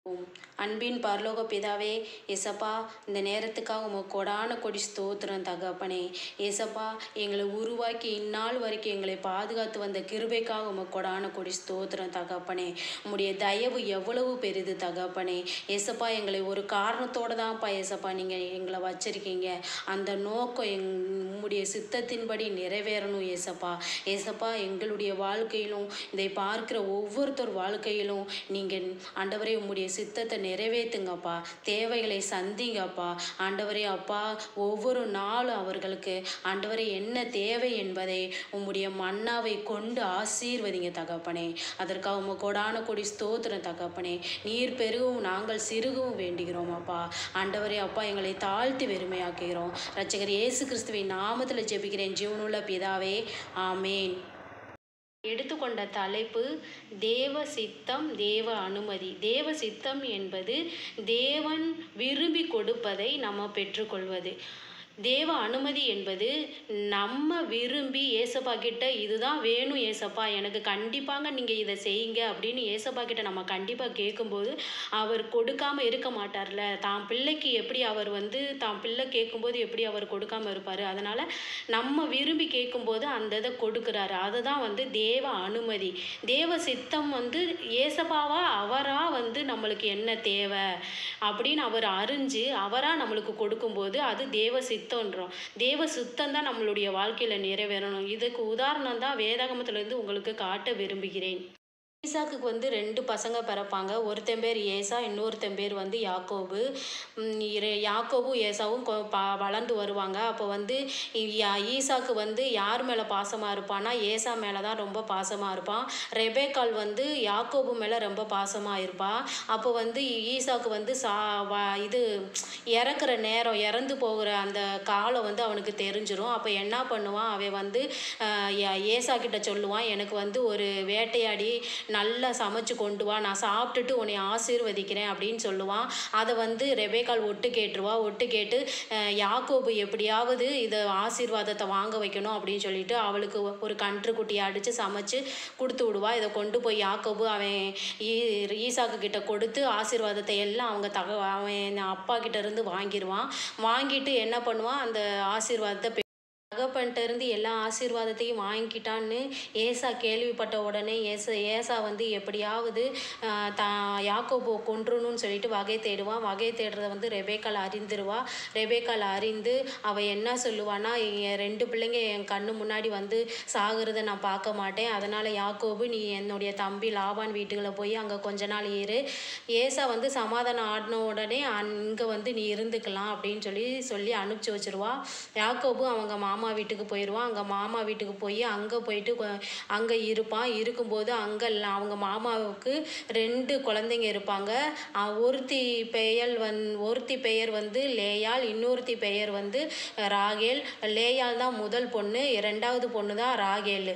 அன்பின் பரலோக பிதாவே ஏசப்பா இந்த நேரத்துக்காக உமக்கு கொடான கொடி ஸ்தோத்திரம் தகப்பனே ஏசப்பா எங்களை உருவாக்கி இந்நாள் வரைக்கும் எங்களை பாதுகாத்து வந்த கிருபைக்காக உமக்கு கொடான கொடி ஸ்தோத்திரம் தகப்பனே உம்முடைய தயவு எவ்வளவு பெரிது தகப்பனே ஏசப்பா எங்களை ஒரு காரணத்தோடு தான்ப்பா ஏசப்பா நீங்கள் எங்களை வச்சிருக்கீங்க அந்த நோக்கம் எங் உம்முடைய சித்தத்தின்படி நிறைவேறணும் ஏசப்பா ஏசப்பா எங்களுடைய வாழ்க்கையிலும் இதை பார்க்கிற ஒவ்வொருத்தர் வாழ்க்கையிலும் நீங்கள் ஆண்டவரே உம்முடைய சித்தத்தை நிறைவேற்றுங்கப்பா தேவைகளை சந்திங்கப்பா ஆண்டவரே அப்பா ஒவ்வொரு நாளும் அவர்களுக்கு ஆண்டவரே என்ன தேவை என்பதை உம்முடைய மன்னாவை கொண்டு ஆசீர்வதிங்க தகப்பனே அதற்காக உமக்கு கொடான கொடி ஸ்தோத்திரம் தகப்பனே நீர் பெருகவும் நாங்கள் சிறுகவும் வேண்டுகிறோம் அப்பா ஆண்டவரே அப்பா எங்களை தாழ்த்தி வெறுமையாக்குகிறோம் ரட்சகர் இயேசு கிறிஸ்துவின் நாமத்தில் ஜெபிக்கிறேன் ஜீவனுள்ள பிதாவே ஆமேன் எடுத்துக்கொண்ட தலைப்பு தேவ சித்தம் தேவ அனுமதி தேவ சித்தம் என்பது தேவன் விரும்பி கொடுப்பதை நம்ம பெற்றுக்கொள்வது தேவ அனுமதி என்பது நம்ம விரும்பி ஏசப்பா கிட்ட இதுதான் வேணும் ஏசப்பா எனக்கு கண்டிப்பாங்க நீங்கள் இதை செய்யுங்க அப்படின்னு ஏசப்பா கிட்ட நம்ம கண்டிப்பாக கேட்கும்போது அவர் கொடுக்காம இருக்க மாட்டார்ல தான் பிள்ளைக்கு எப்படி அவர் வந்து தான் பிள்ளை கேட்கும்போது எப்படி அவர் கொடுக்காம இருப்பார் அதனால் நம்ம விரும்பி கேட்கும்போது அந்த இதை கொடுக்குறாரு அதுதான் வந்து தேவ அனுமதி தேவ சித்தம் வந்து ஏசப்பாவா அவராக வந்து நம்மளுக்கு என்ன தேவை அப்படின்னு அவர் அறிஞ்சு அவராக நம்மளுக்கு கொடுக்கும்போது அது தேவ சித்தன்றோம் தேவ சித்தம் தான் நம்மளுடைய வாழ்க்கையில் நிறைவேறணும் இதுக்கு உதாரணம் தான் வேதாகமத்திலேருந்து உங்களுக்கு காட்ட விரும்புகிறேன் ஈசாக்குக்கு வந்து ரெண்டு பசங்க பிறப்பாங்க ஒருத்தன் பேர் ஏசா இன்னொருத்தன் பேர் வந்து யாக்கோபு உம் இரு- யாக்கோபும் ஏசாவும் கொ- ப வளர்ந்து வருவாங்க அப்போ வந்து இ- யா- ஈசாக்கு வந்து யார் மேலே பாசமாக இருப்பான்னா ஏசா மேலே தான் ரொம்ப பாசமாக இருப்பான் ரெபேக்கால் வந்து யாக்கோபு மேலே ரொம்ப பாசமாக இருப்பாள் அப்போ வந்து ஈசாக்கு வந்து சா வ இது இறக்குற நேரம் இறந்து போகிற அந்த காலம் வந்து அவனுக்கு தெரிஞ்சிரும் அப்போ என்ன பண்ணுவான் அவன் வந்து ஆஹ், ஏ- ஏசா கிட்ட சொல்லுவான் எனக்கு வந்து ஒரு வேட்டையாடி நல்லா சமைச்சு கொண்டு வா நான் சாப்பிட்டுட்டு உன்னை ஆசீர்வதிக்கிறேன் அப்படின்னு சொல்லுவான் அதை வந்து ரெபேக்கால் ஒட்டு கேட்டுருவா ஒட்டு கேட்டு அஹ், யாக்கோபு எப்படியாவது இதை ஆசீர்வாதத்தை வாங்க வைக்கணும் அப்படின்னு சொல்லிட்டு அவளுக்கு ஒ- ஒரு கன்றுக்குட்டியை அடித்து சமைச்சு கொடுத்து விடுவா இதை கொண்டு போய் யாக்கோபு அவன் ஈ- ஈசாக்கு கிட்ட கொடுத்து ஆசீர்வாதத்தை எல்லாம் அவங்க தக அவன் அப்பா கிட்ட இருந்து வாங்கிடுவான் வாங்கிட்டு என்ன பண்ணுவான் அந்த ஆசீர்வாதத்தை பெ- தகப்பன்ட்ட இருந்து எல்லா ஆசீர்வாதத்தையும் வாங்கிக்கிட்டான்னு ஏசா கேள்விப்பட்ட உடனே ஏச ஏசா வந்து எப்படியாவது ஆஹ், தான் யாக்கோபோ கொன்றணும்னு சொல்லிட்டு வகை தேடுவான் வகை தேடுறத வந்து ரெபேக்கால் அறிந்துருவா ரெபேக்கால் அறிந்து அவள் என்ன சொல்லுவான்னா என் ரெண்டு பிள்ளைங்க என் கண்ணு முன்னாடி வந்து சாகுறத நான் பார்க்க மாட்டேன் அதனால் யாக்கோபு நீ என்னுடைய தம்பி லாபான் வீட்டுக்குள்ள போய் அங்கே கொஞ்ச நாள் இரு ஏசா வந்து சமாதானம் ஆடின உடனே அங்கே வந்து நீ இருந்துக்கலாம் அப்படின்னு சொல்லி சொல்லி அனுப்பிச்சி வச்சிருவா யாக்கோபு அவங்க மாமா வீட்டுக்கு போயிடுவான் அங்கே மாமா வீட்டுக்கு போய் அங்கே போயிட்டு அங்கே இருப்பான் இருக்கும்போது அங்கே அவங்க மாமாவுக்கு ரெண்டு குழந்தைங்க இருப்பாங்க அஹ் ஒருத்தி பெயர் வந் ஒருத்தி பெயர் வந்து லேயாள் இன்னொருத்தி பெயர் வந்து ராகேல் லேயாள் தான் முதல் பொண்ணு இரண்டாவது பொண்ணு தான் ராகேல்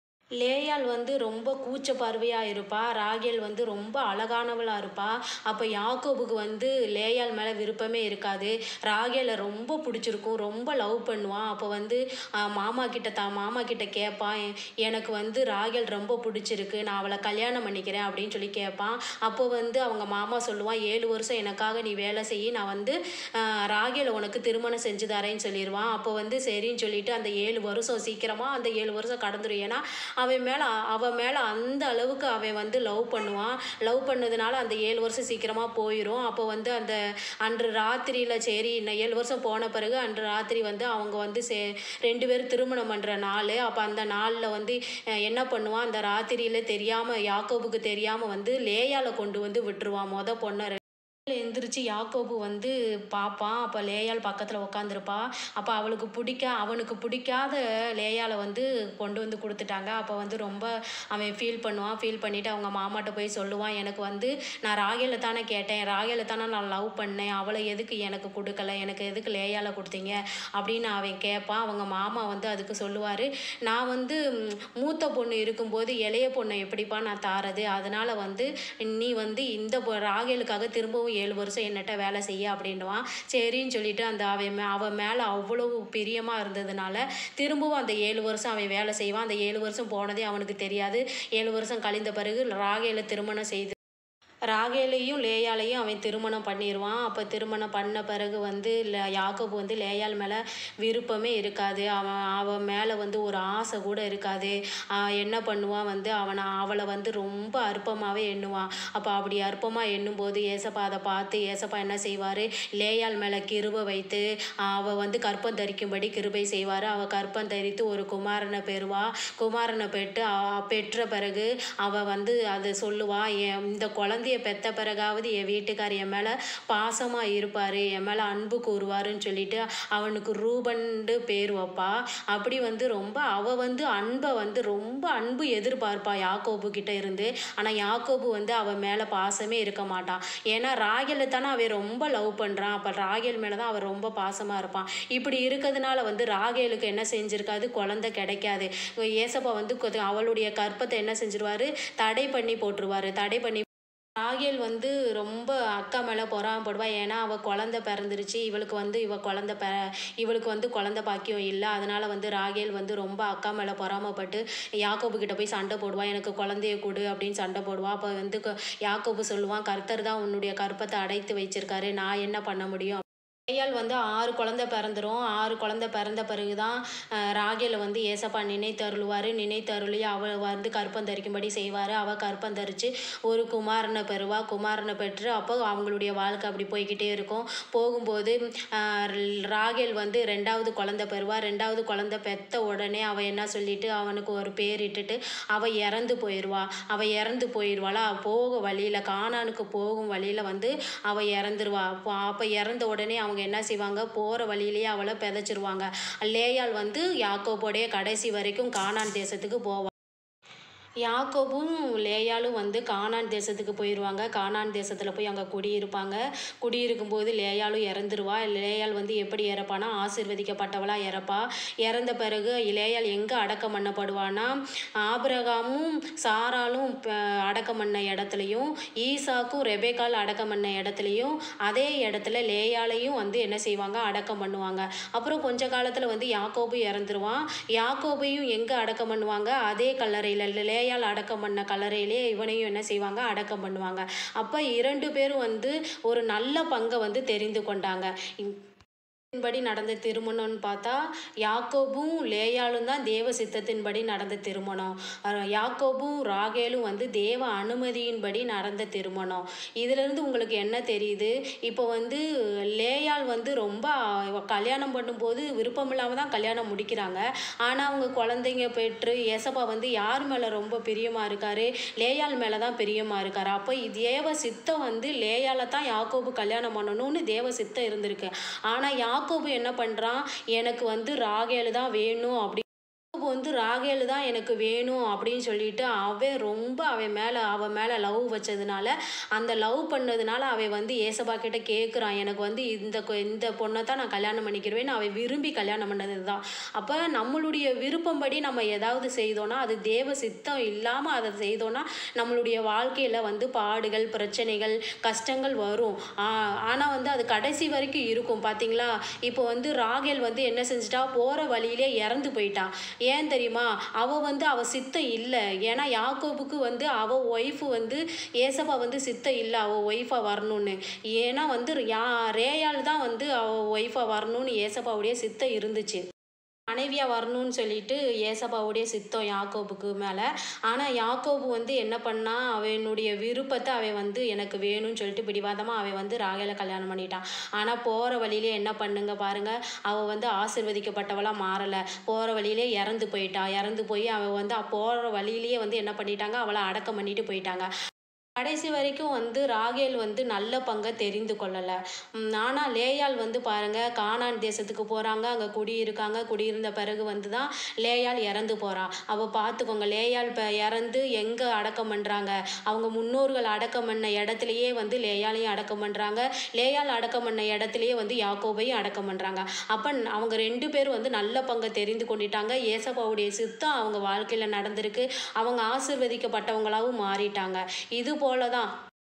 லேயாள் வந்து ரொம்ப கூச்ச பார்வையாக இருப்பா ராகேல் வந்து ரொம்ப அழகானவளாக இருப்பா அப்போ யாக்கோபுக்கு வந்து லேயாள் மேலே விருப்பமே இருக்காது ராகேலை ரொம்ப பிடிச்சிருக்கும் ரொம்ப லவ் பண்ணுவான் அப்போ வந்து ஆஹ், மாமா கிட்ட தான் மாமா கிட்ட கேட்பான் "எ- எனக்கு வந்து ராகேல் ரொம்ப பிடிச்சிருக்கு நான் அவளை கல்யாணம் பண்ணிக்கிறேன் அப்படின்னு சொல்லி கேட்பான் அப்போ வந்து அவங்க மாமா சொல்லுவான் ஏழு வருஷம் எனக்காக நீ வேலை செய்யி நான் வந்து ஆஹ், ராகேலை உனக்கு திருமணம் செஞ்சு தரேன்னு சொல்லிடுவான் அப்போ வந்து சரின்னு சொல்லிட்டு அந்த ஏழு வருஷம் சீக்கிரமாக அந்த ஏழு வருஷம் கடந்துரும் ஏன்னா அவன் மேலே அவன் மேலே அந்த அளவுக்கு அவன் வந்து லவ் பண்ணுவான் லவ் பண்ணதுனால அந்த ஏழு வருஷம் சீக்கிரமாக போயிடும் அப்போ வந்து அந்த அன்று ராத்திரியில் சரி இன்னும் ஏழு வருஷம் போன பிறகு அன்று ராத்திரி வந்து அவங்க வந்து சே ரெண்டு பேரும் திருமணம் பண்ணுற நாள் அப்போ அந்த நாளில் வந்து அஹ், என்ன பண்ணுவான் அந்த ராத்திரியில் தெரியாமல் யாக்கோபுக்கு தெரியாமல் வந்து லேயால கொண்டு வந்து விட்டுருவான் மொத பொண்ணை எந்திரிச்சு யாக்கோபு வந்து பார்ப்பான் அப்போ லேயாள் பக்கத்தில் உட்காந்துருப்பா அப்போ அவளுக்கு பிடிக்க அவனுக்கு பிடிக்காத லேயாளை வந்து கொண்டு வந்து கொடுத்துட்டாங்க அப்போ வந்து ரொம்ப அவன் ஃபீல் பண்ணுவான் ஃபீல் பண்ணிவிட்டு அவங்க மாமாட்ட போய் சொல்லுவான் எனக்கு வந்து நான் ராகேலை தானே கேட்டேன் ராகேலை தானே நான் லவ் பண்ணேன் அவளை எதுக்கு எனக்கு கொடுக்கல எனக்கு எதுக்கு லேயாளை கொடுத்தீங்க அப்படின்னு அவன் கேட்பான் அவங்க மாமா வந்து அதுக்கு சொல்லுவார் நான் வந்து ம், மூத்த பொண்ணு இருக்கும்போது இளைய பொண்ணை எப்படிப்பா நான் தாரது அதனால் வந்து நீ வந்து இந்த பொ- ராகேலுக்காக திரும்பவும் ஏழு வருஷம் என்னட்ட வேலை செய்ய அப்படின்னுவான் சரின்னு சொல்லிட்டு அந்த அவன் மே அவன் மேலே அவ்வளவு பிரியமாக இருந்ததுனால திரும்பவும் அந்த ஏழு வருஷம் அவன் வேலை செய்வான் அந்த ஏழு வருஷம் போனதே அவனுக்கு தெரியாது ஏழு வருஷம் கழிந்த பிறகு ராகேலை திருமணம் செய்து ராகேலையும் லேயாலையும் அவன் திருமணம் பண்ணிடுவான் அப்போ திருமணம் பண்ண பிறகு வந்து ல யாக்கோபு வந்து லேயாள் மேலே விருப்பமே இருக்காது அவன் அவன் மேலே வந்து ஒரு ஆசை கூட இருக்காது ஆஹ் என்ன பண்ணுவான் வந்து அவனை அவளை வந்து ரொம்ப அற்பமாகவே எண்ணுவான் அப்போ அப்படி அற்பமாக எண்ணும்போது ஏசப்பா அதை பார்த்து ஏசப்பா என்ன செய்வார் லேயாள் மேலே கிருபை வைத்து அவள் வந்து கற்பம் தரிக்கும்படி கிருபை செய்வார் அவள் கற்பம் தரித்து ஒரு குமாரனை பெறுவா குமாரனை பெற்று அ- பெற்ற பிறகு அவள் வந்து அதை சொல்லுவா என் இந்த குழந்தைய பெத்த பிறகாவது என் வீட்டுக்கார் என் மேலே பாசமாக இருப்பார் என் மேலே அன்பு கூறுவாருன்னு சொல்லிட்டு அவனுக்கு ரூபன்ட்டு பேர் வைப்பா அப்படி வந்து ரொம்ப அவள் வந்து அன்பை வந்து ரொம்ப அன்பு எதிர்பார்ப்பா யாக்கோபு கிட்ட இருந்து ஆனால் யாக்கோபு வந்து அவன் மேலே பாசமே இருக்க மாட்டான் ஏன்னா ராகேலை தானே அவன் ரொம்ப லவ் பண்ணுறான் அப்போ ராகேல் மேலே தான் அவன் ரொம்ப பாசமாக இருப்பான் இப்படி இருக்கிறதுனால வந்து ராகேலுக்கு என்ன செஞ்சிருக்காது குழந்தை கிடைக்காது ஏசப்பா வந்து கொ- அவளுடைய கற்பத்தை என்ன செஞ்சிருவாரு தடை பண்ணி போட்டுருவாரு தடை பண்ணி ராகேல் வந்து ரொம்ப அக்கா மேலே பொறாமப்படுவா ஏன்னா அவள் குழந்த பிறந்துருச்சு இவளுக்கு வந்து இவ குழந்த பெ இவளுக்கு வந்து குழந்த பாக்கியம் இல்லை அதனால வந்து ராகேல் வந்து ரொம்ப அக்கா மேலே பொறாமப்பட்டு யாக்கோபு கிட்ட போய் சண்டை போடுவா எனக்கு குழந்தைய கொடு அப்படின்னு சண்டை போடுவா அப்போ வந்து க- யாக்கோபு சொல்லுவான் கர்த்தர் தான் உன்னுடைய கற்பத்தை அடைத்து வச்சிருக்காரு நான் என்ன பண்ண முடியும் லேயாள் வந்து ஆறு குழந்தை பிறந்துரும் ஆறு குழந்தை பிறந்த பிறகு தான் ராகேலை வந்து ஏசப்பா நினைத்தருளுவார் நினைத்தருளி அவள் வந்து கற்பம் தரிக்கும்படி செய்வார் அவள் கற்பம் தரித்து ஒரு குமாரனை பெறுவா குமாரனை பெற்று அப்போ அவங்களுடைய வாழ்க்கை அப்படி போய்க்கிட்டே இருக்கும் போகும்போது ஆஹ் ராகேல் வந்து ரெண்டாவது குழந்தை பெறுவா ரெண்டாவது குழந்தை பெத்த உடனே அவள் என்ன சொல்லிட்டு அவனுக்கு ஒரு பேர் இட்டுட்டு அவள் இறந்து போயிடுவா அவள் இறந்து போயிடுவாளா போக வழியில் கானானுக்கு போகும் வழியில் வந்து அவள் இறந்துருவா அப்போ அப்போ இறந்த உடனே அவங்க என்ன செய்வாங்க போகிற வழியிலேயே அவளை பிதைச்சிருவாங்க லேயாள் வந்து யாக்கோபோடைய கடைசி வரைக்கும் கானான் தேசத்துக்கு போவா யாக்கோபும் லேயாலும் வந்து கானான் தேசத்துக்கு போயிடுவாங்க கானான் தேசத்தில் போய் அங்கே குடியிருப்பாங்க குடியிருக்கும் போது லேயாலும் இறந்துருவா லேயாள் வந்து எப்படி இறப்பானா ஆசீர்வதிக்கப்பட்டவளாக இறப்பா இறந்த பிறகு லேயாள் எங்கே அடக்கம் பண்ணப்படுவானா ஆபிரகாமும் சாராலும் ப- அடக்கம் பண்ண இடத்துலையும் ஈசாக்கும் ரெபேக்கால் அடக்கம் பண்ண இடத்துலையும் அதே இடத்துல லேயாலையும் வந்து என்ன செய்வாங்க அடக்கம் பண்ணுவாங்க அப்புறம் கொஞ்ச காலத்தில் வந்து யாக்கோபு இறந்துருவான் யாக்கோபையும் எங்கே அடக்கம் பண்ணுவாங்க அதே கல்லறையில் லேயால் அடக்கம் பண்ண கல்லறையிலே இவனையும் என்ன செய்வாங்க அடக்கம் பண்ணுவாங்க அப்போ இரண்டு பேரும் வந்து ஒரு நல்ல பங்கை வந்து தெரிந்து கொண்டாங்க படி நடந்த திருமணம்னு பார்த்தா யாக்கோபும் லேயாலும் தான் தேவ சித்தத்தின்படி நடந்த திருமணம் அஹ் யாக்கோபும் ராகேலும் வந்து தேவ அனுமதியின்படி நடந்த திருமணம் இதிலிருந்து உங்களுக்கு என்ன தெரியுது இப்போ வந்து லேயாள் வந்து ரொம்ப அவ கல்யாணம் பண்ணும்போது விருப்பம் இல்லாமல் தான் கல்யாணம் முடிக்கிறாங்க ஆனால் அவங்க குழந்தைங்க பெற்று ஏசப்பா வந்து யார் மேலே ரொம்ப பிரியமாக இருக்காரு லேயாள் மேலே தான் பிரியமாக இருக்காரு அப்போ தேவ சித்தம் வந்து லேயால தான் யாக்கோபு கல்யாணம் பண்ணணும்னு தேவ சித்தம் இருந்திருக்கு ஆனால் யாக்கோபு என்ன பண்ணுறான் எனக்கு வந்து ராகேலு தான் வேணும் அப்படி யாக்கோபு வந்து ராகேலு தான் எனக்கு வேணும் அப்படின்னு சொல்லிட்டு அவன் ரொம்ப அவன் மேலே அவன் மேலே லவ் வச்சதுனால அந்த லவ் பண்ணதுனால அவன் வந்து ஏசப்பா கிட்ட கேட்குறான் எனக்கு வந்து இந்த கொ- இந்த பொண்ணை தான் நான் கல்யாணம் பண்ணிக்கிறவேன்னு அவன் விரும்பி கல்யாணம் பண்ணது தான் அப்போ நம்மளுடைய விருப்பம்படி நம்ம ஏதாவது செய்தோன்னா அது தேவ சித்தம் இல்லாமல் அதை செய்தோன்னா நம்மளுடைய வாழ்க்கையில் வந்து பாடுகள் பிரச்சனைகள் கஷ்டங்கள் வரும் ஆனால் வந்து அது கடைசி வரைக்கும் இருக்கும் பார்த்தீங்களா இப்போ வந்து ராகேல் வந்து என்ன செஞ்சிட்டா போகிற வழியிலே இறந்து போயிட்டான் ஏன் தெரியுமா அவள் வந்து அவள் சித்தம் இல்லை ஏன்னா யாக்கோபுக்கு வந்து அவள் ஒய்ஃபு வந்து ஏசப்பா வந்து சித்தம் இல்லை அவள் ஒய்ஃபாக வரணும்னு ஏன்னா வந்து யா ரேயால் தான் வந்து அவள் ஒய்ஃபாக வரணும்னு ஏசப்பாவுடைய சித்தம் இருந்துச்சு மனைவியாக வரணும்னு சொல்லிட்டு ஏசப்பாவுடைய சித்தம் யாக்கோபுக்கு மேலே ஆனால் யாக்கோபு வந்து என்ன பண்ணா அவனுடைய விருப்பத்தை அவன் வந்து எனக்கு வேணும்னு சொல்லிட்டு பிடிவாதமாக அவன் வந்து ராகேலை கல்யாணம் பண்ணிட்டான் ஆனால் போகிற வழியிலே என்ன பண்ணுங்க பாருங்க அவள் வந்து ஆசிர்வதிக்கப்பட்டவளாக மாறலை போகிற வழியிலே இறந்து போயிட்டா இறந்து போய் அவன் வந்து போகிற வழியிலேயே வந்து என்ன பண்ணிட்டாங்க அவளை அடக்கம் பண்ணிட்டு போயிட்டாங்க கடைசி வரைக்கும் வந்து ராகேல் வந்து நல்ல பங்கை தெரிந்து கொள்ளலை ஆனால் லேயாள் வந்து பாருங்க கானான் தேசத்துக்கு போகிறாங்க அங்கே குடியிருக்காங்க குடியிருந்த பிறகு வந்து தான் லேயாள் இறந்து போகிறா அவள் பார்த்துக்கோங்க லேயாள் இப்போ இறந்து எங்கே அடக்கம் பண்ணுறாங்க அவங்க முன்னோர்கள் அடக்கம் பண்ண இடத்துலையே வந்து லேயாளையும் அடக்கம் பண்ணுறாங்க லேயாள் அடக்கம் பண்ண இடத்துலையே வந்து யாக்கோபையும் அடக்கம் பண்ணுறாங்க அப்போ அவங்க ரெண்டு பேரும் வந்து நல்ல பங்கை தெரிந்து கொண்டுட்டாங்க ஏசப்பாவுடைய சித்தம் அவங்க வாழ்க்கையில் நடந்திருக்கு அவங்க ஆசிர்வதிக்கப்பட்டவங்களாகவும் மாறிட்டாங்க இது போல தான்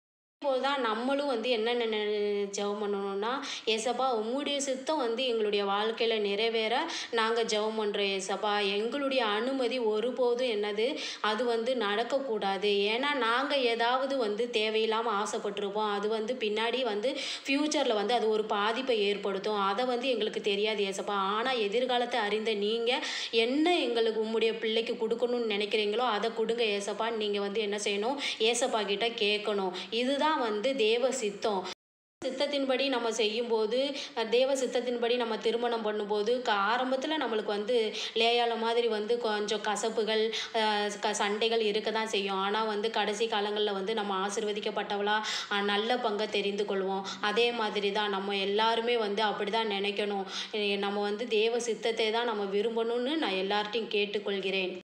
போது தான் நம்மளும் வந்து என்ன ஜெபம் பண்ணணும்னா ஏசப்பா உம்முடைய சித்தம் வந்து எங்களுடைய வாழ்க்கையில் நிறைவேற நாங்கள் ஜெபம் பண்ணுறோம் ஏசப்பா எங்களுடைய அனுமதி ஒருபோதும் என்னது அது வந்து நடக்கக்கூடாது ஏன்னா நாங்கள் ஏதாவது வந்து தேவையில்லாமல் ஆசைப்பட்டிருப்போம் அது வந்து பின்னாடி வந்து ஃப்யூச்சரில் வந்து அது ஒரு பாதிப்பை ஏற்படுத்தும் அதை வந்து எங்களுக்கு தெரியாது ஏசப்பா ஆனால் எதிர்காலத்தை அறிந்த நீங்கள் என்ன எங்களுக்கு உம்முடைய பிள்ளைக்கு கொடுக்கணும்னு நினைக்கிறீங்களோ அதை கொடுங்க ஏசப்பா நீங்கள் வந்து என்ன செய்யணும் ஏசப்பா கிட்ட கேட்கணும் இதுதான் வந்து தேவ சித்தம் சித்தத்தின்படி நம்ம செய்யும்போது அஹ், தேவ சித்தத்தின்படி நம்ம திருமணம் பண்ணும்போது க ஆரம்பத்தில் நம்மளுக்கு வந்து லேயால மாதிரி வந்து கொஞ்சம் கசப்புகள் அஹ், க சண்டைகள் இருக்க தான் செய்யும் ஆனால் வந்து கடைசி காலங்களில் வந்து நம்ம ஆசிர்வதிக்கப்பட்டவளா அஹ், நல்ல பங்கை தெரிந்து கொள்வோம் அதே மாதிரி தான் நம்ம எல்லாருமே வந்து அப்படி தான் நினைக்கணும் அஹ், நம்ம வந்து தேவ சித்தத்தை தான் நம்ம விரும்பணும்னு நான் எல்லார்ட்டையும் கேட்டுக்கொள்கிறேன்